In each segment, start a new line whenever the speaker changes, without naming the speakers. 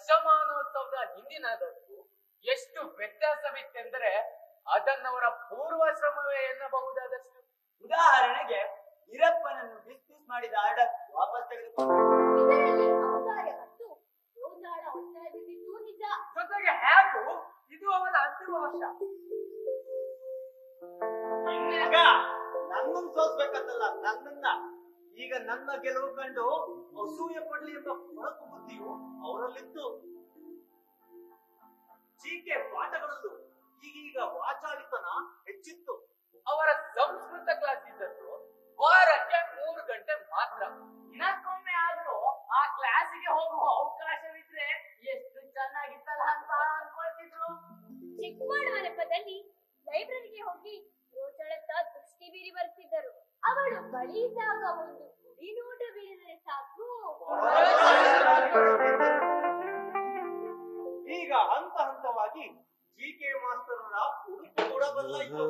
ಶತಮಾನೋತ್ಸವದ ಹಿಂದಿನದಕ್ಕೂ ಎಷ್ಟು ವ್ಯತ್ಯಾಸವಿತ್ತೆಂದರೆ ಅದನ್ನವರ ಪೂರ್ವಾಶ್ರಮವೇ ಎನ್ನಬಹುದಾದಷ್ಟು
ಉದಾಹರಣೆಗೆ ಈರಪ್ಪನನ್ನು ಡಿಸ್ಮಿಸ್ ಮಾಡಿದ ಆರ್ಡರ್ ವಾಪಸ್ ತೆಗೆದುಕೊಂಡು
ಇದರಲ್ಲಿ ಔದಾರ್ಯ ಮತ್ತು ಗೋಜಾಳ ಒತ್ತಾಯ ಬಿದ್ದಿದ್ದು ನಿಜ
ಜೊತೆಗೆ ಹೇಗೂ ಇದು ಅವನ ಅಂತಿಮ ವರ್ಷ
ಮಗ ನನ್ನನ್ನು ಸೋಸ್ಬೇಕಂತಲ್ಲ ನನ್ನನ್ನ ಈಗ ನನ್ನ ಗೆಲುವು ಕಂಡು ಅಸೂಯೆ ಪಡ್ಲಿ ಎಂಬ ಕೊಳಕು ಬುದ್ಧಿಯು ಅವರಲ್ಲಿತ್ತು ಜೀಕೆ ಪಾಠಗಳಲ್ಲೂ ಈಗೀಗ ವಾಚಾಳಿತನ ಹೆಚ್ಚಿತ್ತು
ಅವರ ಸಂಸ್ಕೃತ ಕ್ಲಾಸ್ ಇದ್ದದ್ದು ವಾರಕ್ಕೆ ಮೂರು ಗಂಟೆ ಮಾತ್ರ
ದಿನಕ್ಕೊಮ್ಮೆ ಆದ್ರೂ ಆ ಕ್ಲಾಸಿಗೆ ಹೋಗುವ ಅವಕಾಶವಿದ್ರೆ ಎಷ್ಟು ಚೆನ್ನಾಗಿತ್ತಲ್ಲ ಅಂತ ಅನ್ಕೊಳ್ತಿದ್ರು
ಚಿಕ್ಕಮಗಳೂರು ನೆಪದಲ್ಲಿ ಲೈಬ್ರರಿಗೆ ಹೋಗಿ ಗೋಚಳತ್ತ ದೃಷ್ಟಿ ಬೀರಿ ಬರ್ತಿದ್ದರು ಅವಳು ಬಳಿ ಇದ್ದಾಗ ಒಂದು ಕುಡಿ ನೋಟ ಬೀರಿದರೆ ಸಾಕು
ಈಗ ಹಂತ ಹಂತವಾಗಿ ಜಿಕೆ ಮಾಸ್ತರರ ಉಡುಪು ಕೂಡ ಬದಲಾಯಿತು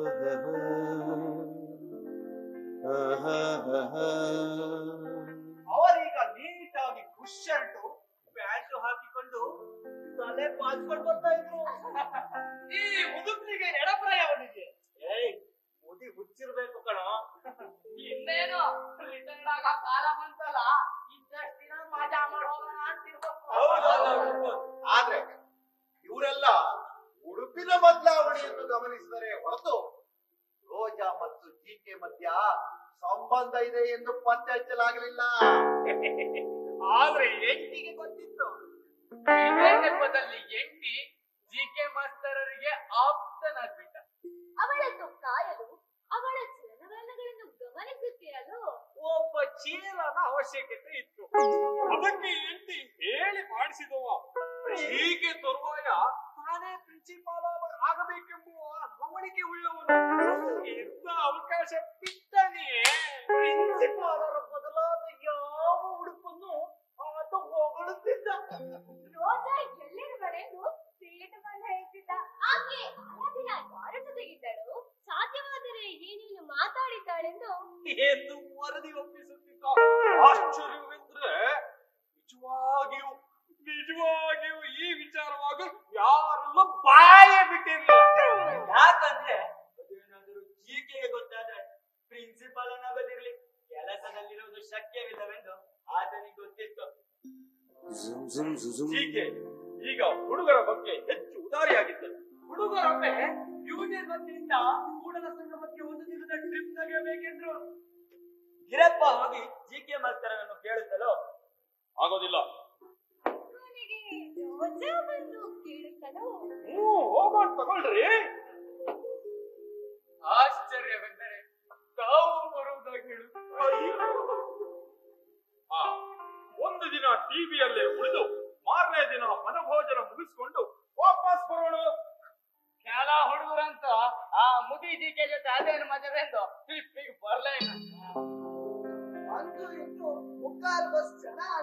ಅವರೀಗ ನೀಟಾಗಿ ಖುಷ್ ಶರ್ಟ್ ಪ್ಯಾಂಟ್ ಹಾಕಿಕೊಂಡು ತಲೆ ಬಾಚ್ಕೊಂಡು ಬರ್ತಾ ಇದ್ರು
ಈ ಮುದುಕರಿಗೆ ಎಡಪ್ರಾಯವನಿಗೆ
ಏಯ್ ಮುದಿ ಹುಚ್ಚಿರ್ಬೇಕು ಕಣ
ಇನ್ನೇನು ರಿಟರ್ನ್ ಆಗ ಕಾಲ ಬಂತಲ್ಲ ಇದ್ದಷ್ಟು ದಿನ ಮಜಾ ಮಾಡೋಣ ಅಂತಿರ್ಬೇಕು
ಆದ್ರೆ ಇವರೆಲ್ಲ ಉಡುಪಿನ ಬದಲಾವಣೆಯನ್ನು ಗಮನಿಸಿದರೆ ಹೊರತು ರೋಜಾ ಮತ್ತು ಜಿಕೆ ಮಧ್ಯ ಸಂಬಂಧ ಇದೆ ಎಂದು ಪತ್ತೆ ಹಚ್ಚಲಾಗಲಿಲ್ಲ
ಆದ್ರೆ ಎಂಟಿಗೆ ಗೊತ್ತಿತ್ತು
ಇದೇ ನೆಪದಲ್ಲಿ ಎಂಟಿ ಜಿ ಕೆ ಮಾಸ್ತರರಿಗೆ ಆಪ್ತನಾಗ್ಬಿಟ್ಟ
ಅವಳನ್ನು ಕಾಯಲು ಅವಳ ಚಲನವಲನಗಳನ್ನು ಗಮನಿಸುತ್ತಿರಲು
ಒಬ್ಬ ಚೀಲನ ಅವಶ್ಯಕತೆ ಇತ್ತು ಅದಕ್ಕೆ ಎಂಟಿ ಹೇಳಿ ಮಾಡಿಸಿದವ ಹೀಗೆ ತರುವಾಯ ತಾನೇ ಪ್ರಿನ್ಸಿಪಾಲ್ ಆಗಬೇಕೆಂಬುವ ಗಮನಿಕೆ ಉಳ್ಳವನು ಎಂತ ಅವಕಾಶ ಬಿಟ್ಟನೆಯೇ ಪ್ರಿನ್ಸಿಪಾಲರ ಬದಲಾದ ಯಾವ ಉಡುಪನ್ನು ಆತ ಹೊಗಳುತ್ತಿದ್ದ
ರೋಜಾ ಎಲ್ಲಿರುವಳೆಂದು ಸೇಟು ಬಂದ ಹೇಳ್ತಿದ್ದ ಆಕೆ ಆ ದಿನ ಯಾರ ಜೊತೆಗಿದ್ದಳು ಸಾಧ್ಯವಾದರೆ ಏನೇನು ಮಾತಾಡಿದ್ದಾಳೆಂದು
ಎಂದು ವರದಿ ಒಪ್ಪಿಸುತ್ತಿದ್ದ ಆಶ್ಚರ್ಯವೆಂದ್ರೆ ನಿಜವಾಗಿಯೂ ನಿಜವಾಗಿಯೂ ಈ ವಿಚಾರವಾಗಿ ಯಾರಲ್ಲೂ ಬಾಯ ಬಿಟ್ಟಿರಲಿಲ್ಲ ಯಾಕಂದ್ರೆ ಅದೇನಾದರೂ ಜೀಕೆಗೆ ಗೊತ್ತಾದ್ರೆ ಪ್ರಿನ್ಸಿಪಾಲ್ ಆಗೋದಿರ್ಲಿ ಕೆಲಸದಲ್ಲಿರುವುದು ಶಕ್ಯವಿಲ್ಲವೆಂದು ಆತನಿಗೆ ಗೊತ್ತಿತ್ತು ಜೀಕೆ ಈಗ ಹುಡುಗರ ಬಗ್ಗೆ ಹೆಚ್ಚು ಉದಾರಿಯಾಗಿದ್ದರು ಹುಡುಗರೊಮ್ಮೆ ಯೂನಿಯನ್ ವತಿಯಿಂದ ಕೂಡಲ ಸಂಗಮಕ್ಕೆ ಒಂದು ದಿನದ ಟ್ರಿಪ್ ತೆಗೆಯಬೇಕೆಂದ್ರು ಗಿರಪ್ಪ ಹೋಗಿ ಜಿಕೆ ಮಾಸ್ತರನ್ನು ಕೇಳುತ್ತಲೋ ಆಗೋದಿಲ್ಲ
ಕೊನೆಗೆ ರೋಜಾವನ್ನು ಕೇಳುತ್ತಲೋ
ಹ್ಞೂ ಹೋಗೋಣ ತಗೊಳ್ರಿ
ಆಶ್ಚರ್ಯವೆಂದರೆ ತಾವು ಬರುವುದಾಗಿ ಹೇಳು
ಆ, ಒಂದು ದಿನ ಟಿವಿಯಲ್ಲೇ ಉಳಿದು ಮಾರನೇ ದಿನ ಮನಭೋಜನ ಮುಗಿಸ್ಕೊಂಡು ವಾಪಸ್ ಬರೋಣ
ಕೆಲ ಹುಡುಗರಂತೂ ಆ ಮುದಿ ಜಿಕೆ ಜೊತೆ ಅದೇನು ಮಜವೆಂದು ಟ್ರಿಪ್ಪಿಗೆ ಬರ್ಲೇ ಇಲ್ಲ
ಅಂತೂ ಇಂತೂ ಮುಕ್ಕಾಲು ಬಸ್ ಜನ